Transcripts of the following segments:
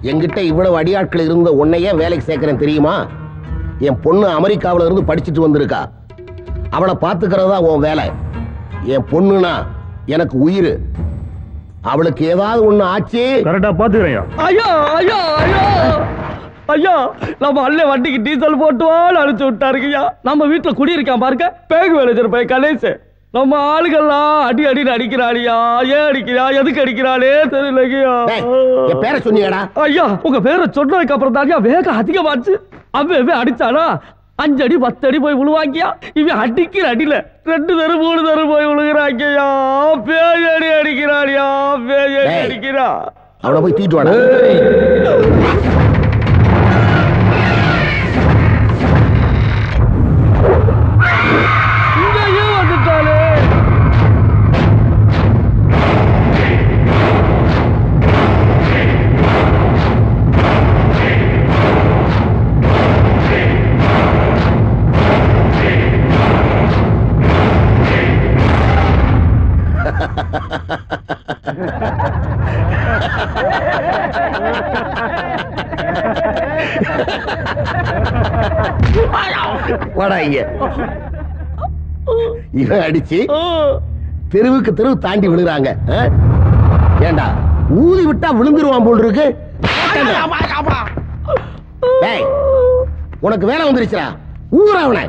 என்கிட்ட இவ்வளவு அடியாட்கள் இருந்த உன்னையே வேலைக்கு சேர்க்கிறேன் தெரியுமா என் பொண்ணு அமெரிக்காவுல இருந்து படிச்சுட்டு வந்திருக்கா அவளை பாத்துக்கிறதா உன் வேலை என் பொண்ணுனா எனக்கு உயிர் அவளுக்கு ஏதாவது ஒண்ணு ஆச்சு கரெக்டா பாத்துக்கிறேன் ஐயா ஐயா ஐயா ஐயா நம்ம அண்ணன் வண்டிக்கு டீசல் போட்டுவான்னு அனுப்பிச்சு விட்டாருங்கய்யா நம்ம வீட்டுல குடியிருக்கான் பாருங்க பேங்க் மேனேஜர் பையன் கணேஷ் நம்ம ஆளுகள்லாம் அடி அடின்னு அடிக்கிறாளியா ஏன் அடிக்கிறா எதுக்கு அடிக்கிறாளே தெரியலங்கய்யா டேய், என் பேரை சொன்னியாடா ஐயா உங்க பேரை சொன்னதுக்கு அப்புறம் தான் வேகம் அதிகமாச்சு அவன் அவன் அடிச்சானா அஞ்சு அடி பத்து அடி போய் விழுவாங்கியா இவன் அடிக்கிற அடியில ரெண்டு தரு மூணு தரு போய் விழுகிறாங்கய்யா பேய் அடி அடிக்கிறாளியா பேய் அடி டேய். அடிக்கிறா அவனை போய் தீட்டு வாடா இங்கேயே வந்துட்டாளே வாடா இங்க இவன் அடிச்சு தெருவுக்கு தெருவு தாண்டி விழுறாங்க ஆ? ஏண்டா ஊதி விட்டா விழுந்துருவான் போல் இருக்கு டேய், உனக்கு வேலை வந்துருச்சுடா ஊற அவனை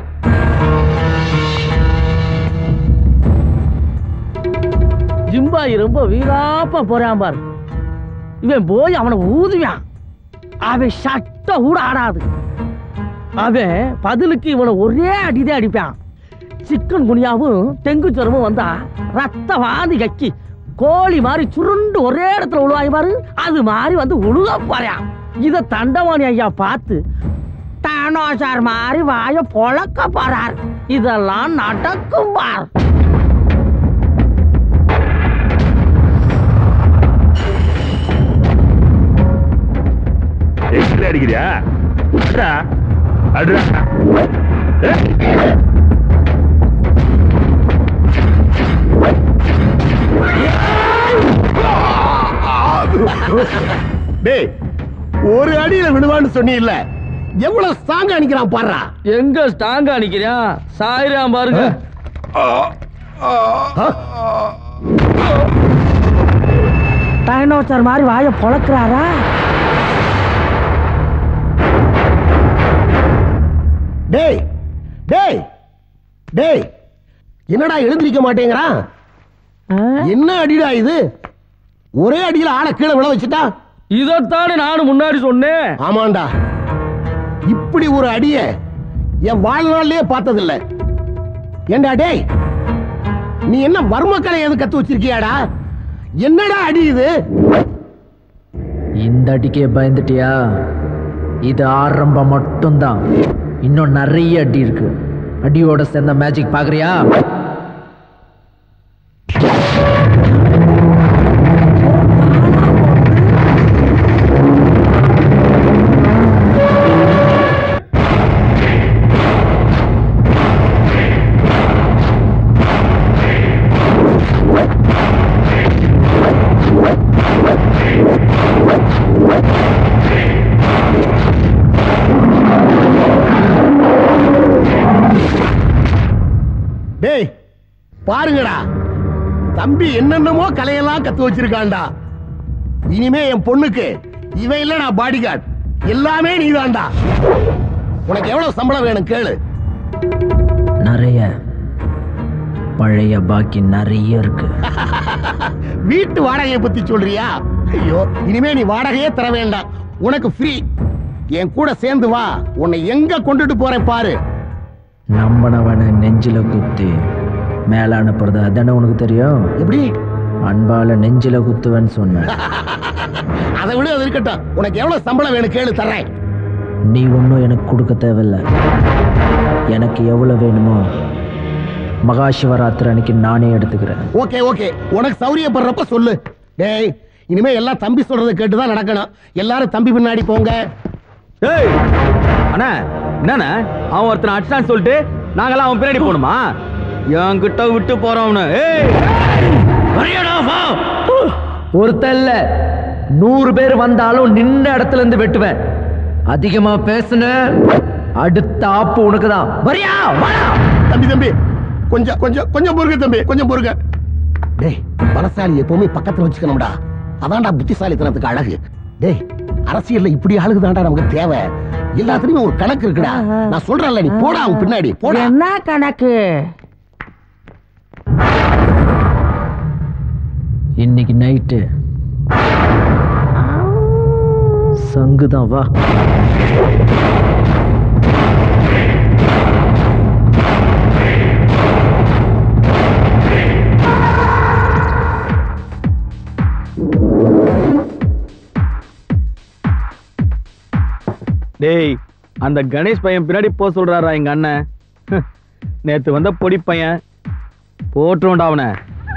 ஜிம்பாய் ரொம்ப வீராப்பா போறான் பாரு இவன் போய் அவனை ஊதுவான் அவன் சட்ட கூட ஆடாது அவன் பதிலுக்கு இவனை ஒரே அடிதான் அடிப்பான் சிக்கன் குனியாவும் டெங்கு ஜுரமும் வந்தா ரத்த வாந்தி கக்கி கோழி மாதிரி சுருண்டு ஒரே இடத்துல உழுவாங்க பாரு அது மாதிரி வந்து உழுக போறான் இத தண்டவாணி ஐயா பார்த்து தானோசார் மாதிரி வாய பொழக்க போறார் இதெல்லாம் நடக்கும் பார் எக்ஸ்ட்ரா அடிக்கிறியா அட்ரா அட்ரா டேய் ஒரு அடியில விழுவான்னு சொன்னீல்ல எவ்வளவு ஸ்ட்ராங்கா அடிக்கிறான் பாடுறா எங்க ஸ்ட்ராங்கா நிக்கிறான் சாயிராம் பாருங்க டைனோசர் மாதிரி வாய பொழக்கிறாரா டேய் டேய் டேய் என்னடா எழுந்திருக்க மாட்டேங்கிறான் என்ன அடிடா இது ஒரே அடியில ஆளை கீழே விழ வச்சுட்டா இதத்தானே நானும் முன்னாடி சொன்னேன் ஆமாண்டா இப்படி ஒரு அடிய என் வாழ்நாள்லயே பார்த்ததில்ல ஏண்டா டேய் நீ என்ன வர்மக்கலை எது கத்து வச்சிருக்கியாடா என்னடா அடி இது இந்த அடிக்கே பயந்துட்டியா இது ஆரம்பம் மட்டும்தான் இன்னும் நிறைய அடி இருக்கு அடியோட சேர்ந்த மேஜிக் பாக்குறியா டேய் பாருங்கடா தம்பி என்னென்னமோ கலையெல்லாம் கத்து வச்சிருக்கான்டா இனிமே என் பொண்ணுக்கு இவன் இல்லடா பாடி கார்டு எல்லாமே நீதான்டா உனக்கு எவ்வளவு சம்பளம் வேணும் கேளு நிறைய பழைய பாக்கி நிறைய இருக்கு வீட்டு வாடகையை பத்தி சொல்றியா ஐயோ இனிமே நீ வாடகையே தர வேண்டாம் உனக்கு ஃப்ரீ என் கூட சேர்ந்து வா உன்னை எங்க கொண்டுட்டு போறேன் பாரு நம்பனவனை நெஞ்சில குத்தி மேல அனுப்புறது அதானே உனக்கு தெரியும் எப்படி அன்பால நெஞ்சில குத்துவேன்னு சொன்னேன் அதை விட அது இருக்கட்டும் உனக்கு எவ்வளவு சம்பளம் வேணும் கேளு தர்றேன் நீ ஒன்றும் எனக்கு கொடுக்க தேவையில்ல எனக்கு எவ்வளோ வேணுமோ மகா சிவராத்திரி அன்னைக்கு நானே எடுத்துக்கிறேன் ஓகே ஓகே உனக்கு சௌரியப்படுறப்ப சொல்லு டேய் இனிமே எல்லாம் தம்பி சொல்றதை கேட்டு தான் நடக்கணும் எல்லாரும் தம்பி பின்னாடி போங்க ஏய் அண்ணா என்னண்ணா அவன் ஒருத்தனை அடிச்சான்னு சொல்லிட்டு நாங்கெல்லாம் அவன் பின்னாடி போகணுமா என்கிட்ட விட்டு போறவனு ஏய் வரியாடா வா ஒருத்தன் இல்ல நூறு பேர் வந்தாலும் நின்ன இடத்துல இருந்து வெட்டுவேன் அதிகமா பேசுன அடுத்த ஆப்பு உனக்கு தான் வரியா வாடா தம்பி தம்பி கொஞ்சம் கொஞ்சம் கொஞ்சம் பொறுங்க தம்பி கொஞ்சம் பொறுங்க டேய் பலசாலி எப்பவுமே பக்கத்துல வச்சுக்கணும்டா அதான்டா புத்திசாலித்தனத்துக்கு அழகு டேய் அரசியல்ல இப்படி ஆளுக்கு தான்டா நமக்கு தேவை எல்லாத்துலயும் ஒரு கணக்கு இருக்குடா நான் சொல்றேன்ல நீ போடா அவன் பின்னாடி போடா என்ன கணக்கு இன்னைக்கு நைட்டு சங்குதான் வா டேய் அந்த கணேஷ் பையன் பின்னாடி போக சொல்றாரா எங்க அண்ணன் நேத்து வந்த பொடி பையன் போட்டுருவோம்டா அவனை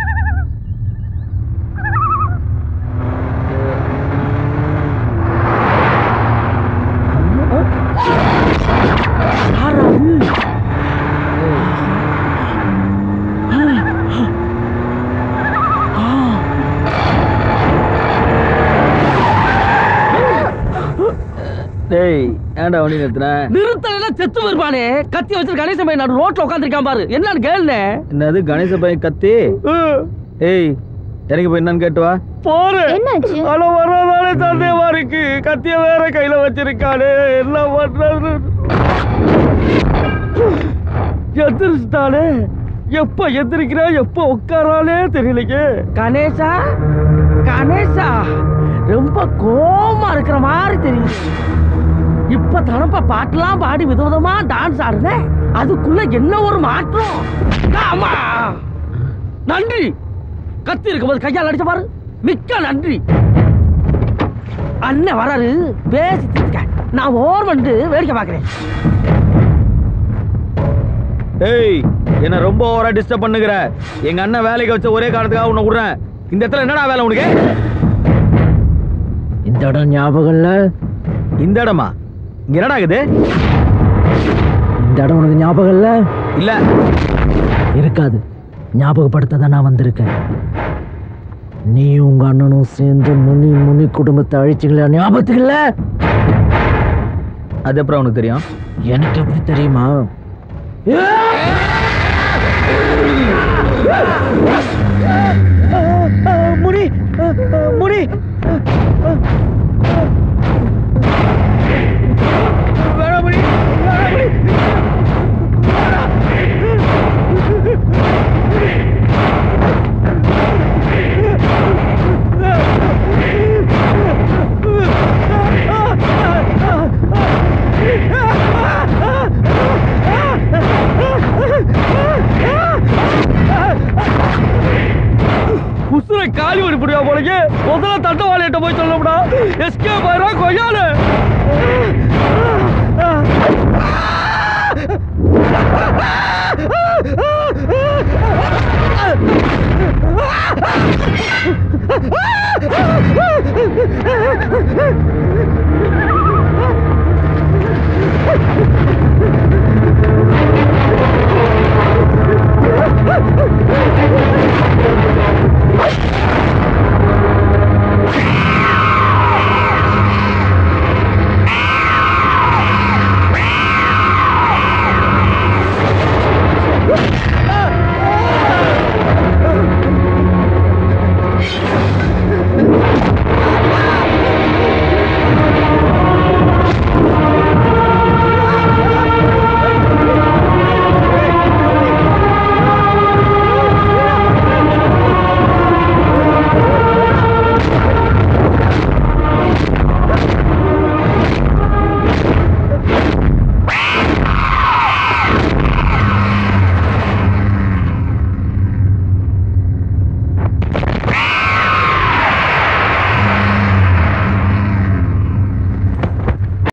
டேய் ஏன்டா வண்டி நிறுத்தின நிறுத்தல செத்து வருவானே கத்தி வச்சு கணேசன் பையன் நடு ரோட்ல உட்காந்துருக்கான் பாரு என்னன்னு கேளுனே என்னது கணேச பையன் கத்தி ஏய் இறங்கி போய் என்னன்னு கேட்டு வா போரு என்னாச்சு ஆனா வர்றதாலே சந்தேகமா இருக்கு கத்திய வேற கையில வச்சிருக்கானே என்ன பண்றது எந்திரிச்சிட்டானே எப்ப எந்திரிக்கிறா எப்ப உட்காரானே தெரியலையே கணேசா கணேசா ரொம்ப கோமா இருக்கிற மாதிரி தெரியுது இப்ப தனப்ப பாட்டெல்லாம் பாடி விதவிதமா டான்ஸ் ஆடுனே அதுக்குள்ள என்ன ஒரு மாற்றம் ஆமா நன்றி கத்தி இருக்கும்போது கையால் அடிச்ச பாரு மிக்க நன்றி அண்ணன் வராரு பேசிட்டு இருக்க நான் ஓர் வந்து வேடிக்கை பார்க்கிறேன் டேய் என்ன ரொம்ப ஓவரா டிஸ்டர்ப் பண்ணுகிற எங்க அண்ணன் வேலைக்கு வச்ச ஒரே காரணத்துக்காக உன்னை விடுறேன் இந்த இடத்துல என்னடா வேலை உனக்கு இந்த இடம் ஞாபகம் இல்ல இந்த இடமா இங்க என்னடா இருக்குது இந்த இடம் உனக்கு ஞாபகம் இல்ல இல்ல இருக்காது ஞாபகப்படுத்த தான் நான் வந்திருக்கேன் நீ உங்க அண்ணனும் சேர்ந்து முனி முனி குடும்பத்தை அழிச்சிக்கல ஞாபகத்துக்கு இல்ல அது அப்புறம் உனக்கு தெரியும் எனக்கு எப்படி தெரியுமா முனி முனி வேணாம் முனி வேணாம் முனி உசுரை காலி பண்ணி புரியா போலக்கு முதல்ல தண்டவாளியிட்ட போய் சொல்லணும்டா எஸ்கே பாரா கொய்யால